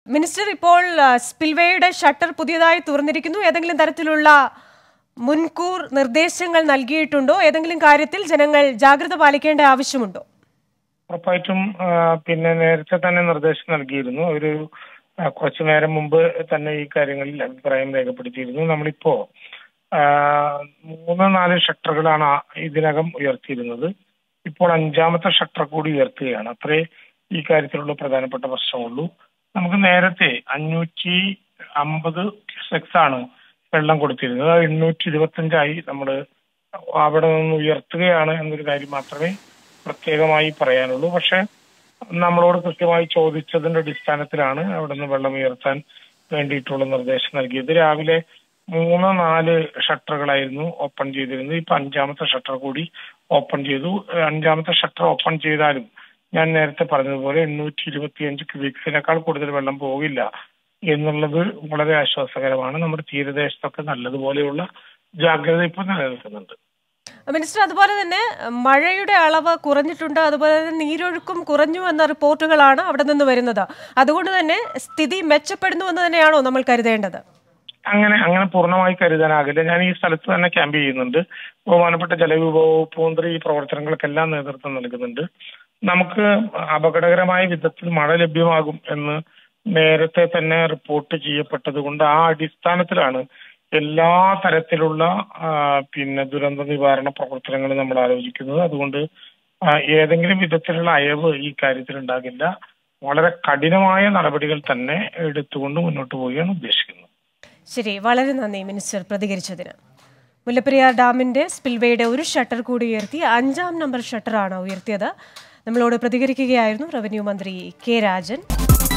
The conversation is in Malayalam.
മിനിസ്റ്റർ ഇപ്പോൾ ആ, സ്പിൽവേയുടെ ഷട്ടർ പുതിയതായി തുറന്നിരിക്കുന്നു ഏതെങ്കിലും തരത്തിലുള്ള മുൻകൂർ നിർദ്ദേശങ്ങൾ നൽകിയിട്ടുണ്ടോ ഏതെങ്കിലും കാര്യത്തിൽ ജനങ്ങൾ ജാഗ്രത പാലിക്കേണ്ട ആവശ്യമുണ്ടോ ഉറപ്പായിട്ടും ആ, പിന്നെ നേരത്തെ തന്നെ നിർദ്ദേശം നൽകിയിരുന്നു ഒരു ആ, കുറച്ചു നേരം മുമ്പ് തന്നെ ഈ കാര്യങ്ങളിൽ അഭിപ്രായം രേഖപ്പെടുത്തിയിരുന്നു നമ്മളിപ്പോ ആ, മൂന്ന് നാല് ഷട്ടറുകളാണ് ആ- ഇതിനകം ഉയർത്തിയിരുന്നത് ഇപ്പോൾ അഞ്ചാമത്തെ ഷട്ടർ കൂടി ഉയർത്തുകയാണ് അത്രേ ഈ കാര്യത്തിലുള്ള പ്രധാനപ്പെട്ട പ്രശ്നമുള്ളൂ നമുക്ക് നേരത്തെ അഞ്ഞൂറ്റി അമ്പത് സെക്സ് ആണ് വെള്ളം കൊടുത്തിരുന്നത് അത് എണ്ണൂറ്റി ഇരുപത്തഞ്ചായി നമ്മൾ അവിടെ നിന്ന് ഉയർത്തുകയാണ് എന്നൊരു കാര്യം മാത്രമേ പ്രത്യേകമായി പറയാനുള്ളൂ പക്ഷെ നമ്മളോട് കൃത്യമായി ചോദിച്ചതിന്റെ അടിസ്ഥാനത്തിലാണ് അവിടെ നിന്ന് വെള്ളം ഉയർത്താൻ വേണ്ടിയിട്ടുള്ള നിർദ്ദേശം നൽകിയത് രാവിലെ മൂന്ന് നാല് ഷട്ടറുകളായിരുന്നു ഓപ്പൺ ചെയ്തിരുന്നത് ഇപ്പൊ അഞ്ചാമത്തെ ഷട്ടർ കൂടി ഓപ്പൺ ചെയ്തു ഏഹ് അഞ്ചാമത്തെ ഷട്ടർ ഓപ്പൺ ചെയ്താലും ഞാൻ നേരത്തെ പറഞ്ഞതുപോലെ എണ്ണൂറ്റി ഇരുപത്തിയഞ്ച് ക്യൂബിക്സിനേക്കാൾ കൂടുതൽ വെള്ളം പോകില്ല എന്നുള്ളത് വളരെ ആശ്വാസകരമാണ് നമ്മുടെ തീരദേശത്തൊക്കെ നല്ലതുപോലെയുള്ള ജാഗ്രത ഇപ്പോൾ നിലനിൽക്കുന്നുണ്ട് മിനിസ്റ്റർ അതുപോലെ തന്നെ മഴയുടെ അളവ് കുറഞ്ഞിട്ടുണ്ട് അതുപോലെ തന്നെ നീരൊഴുക്കും കുറഞ്ഞു എന്ന റിപ്പോർട്ടുകളാണ് അവിടെ നിന്ന് വരുന്നത് അതുകൊണ്ട് തന്നെ സ്ഥിതി മെച്ചപ്പെടുന്നു എന്ന് തന്നെയാണോ നമ്മൾ കരുതേണ്ടത് അങ്ങനെ അങ്ങനെ പൂർണ്ണമായി കരുതാനാകില്ല ഞാൻ ഈ സ്ഥലത്ത് തന്നെ ക്യാമ്പ് ചെയ്യുന്നുണ്ട് ബഹുമാനപ്പെട്ട ജലവിഭവ വകുപ്പ് മന്ത്രി ഈ പ്രവർത്തനങ്ങൾക്കെല്ലാം നേതൃത്വം നൽകുന്നുണ്ട് നമുക്ക് അപകടകരമായ വിധത്തിൽ മഴ ലഭ്യമാകും എന്ന് നേരത്തെ തന്നെ റിപ്പോർട്ട് ചെയ്യപ്പെട്ടത് കൊണ്ട് ആ അടിസ്ഥാനത്തിലാണ് എല്ലാ തരത്തിലുള്ള ആ, പിന്നെ ദുരന്ത നിവാരണ പ്രവർത്തനങ്ങളും നമ്മൾ ആലോചിക്കുന്നത് അതുകൊണ്ട് ആ, ഏതെങ്കിലും വിധത്തിലുള്ള അയവ് ഈ കാര്യത്തിൽ ഉണ്ടാകില്ല വളരെ കഠിനമായ നടപടികൾ തന്നെ എടുത്തുകൊണ്ട് മുന്നോട്ട് പോവുകയാണ് ഉദ്ദേശിക്കുന്നത് ശരി വളരെ നന്ദി മിനിസ്റ്റർ പ്രതികരിച്ചതിന് മുല്ലപ്പെരിയാർ ഡാമിന്റെ സ്പിൽവേയുടെ ഒരു ഷട്ടർ കൂടി ഉയർത്തി അഞ്ചാം നമ്പർ ഷട്ടറാണ് ഉയർത്തിയത് നമ്മളോട് പ്രതികരിക്കുകയായിരുന്നു റവന്യൂ മന്ത്രി കെ രാജൻ